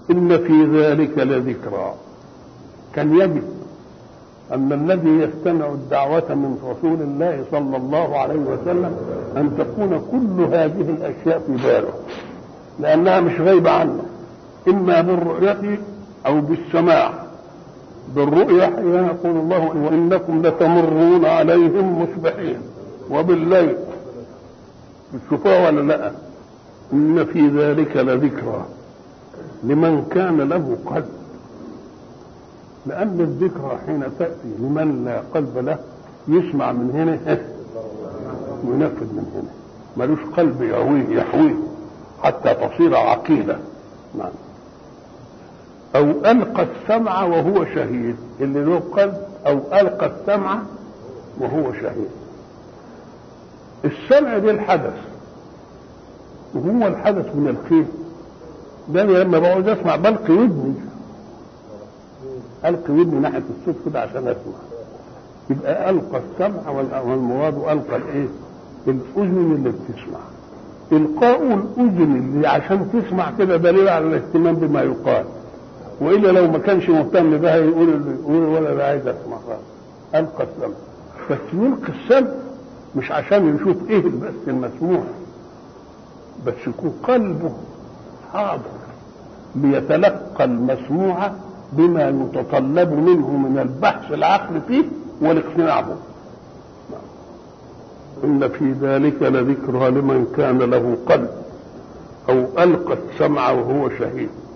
إن في ذلك لذكرى كان يجب أن الذي يستمع الدعوة من رسول الله صلى الله عليه وسلم أن تكون كل هذه الأشياء في باله لأنها مش غايبة عنه إما بالرؤية أو بالسماع بالرؤية حين يقول الله وإنكم لتمرون عليهم مصبحين وبالليل بتشوفوها ولا لا إن في ذلك لذكرى لمن كان له قلب لأن الذكرى حين تأتي لمن لا قلب له يسمع من هنا وينفذ من هنا ملوش قلب يهويه يحويه حتى تصير عقيدة نعم أو ألقى السمع وهو شهيد اللي له قلب أو ألقى السمع وهو شهيد السمع ده الحدث وهو الحدث من الخير ده أنا لما بقعد اسمع بلقي ودني القي ودني ناحيه الصوت كده عشان اسمع يبقى القى السمع والمراد القى الايه الاذن اللي بتسمع القاء الاذن اللي عشان تسمع كده دليل على الاهتمام بما يقال والا لو ما كانش مهتم بها يقول اللي يقول ولا لا عايز اسمع خالص القى السمع بس يلقي السمع مش عشان يشوف ايه بس المسموع بس يكون قلبه حاضر ليتلقى المسموع بما يتطلب منه من البحث العقل فيه والاقتناع به إن في ذلك لذكرى لمن كان له قلب أو ألقى السمع وهو شهيد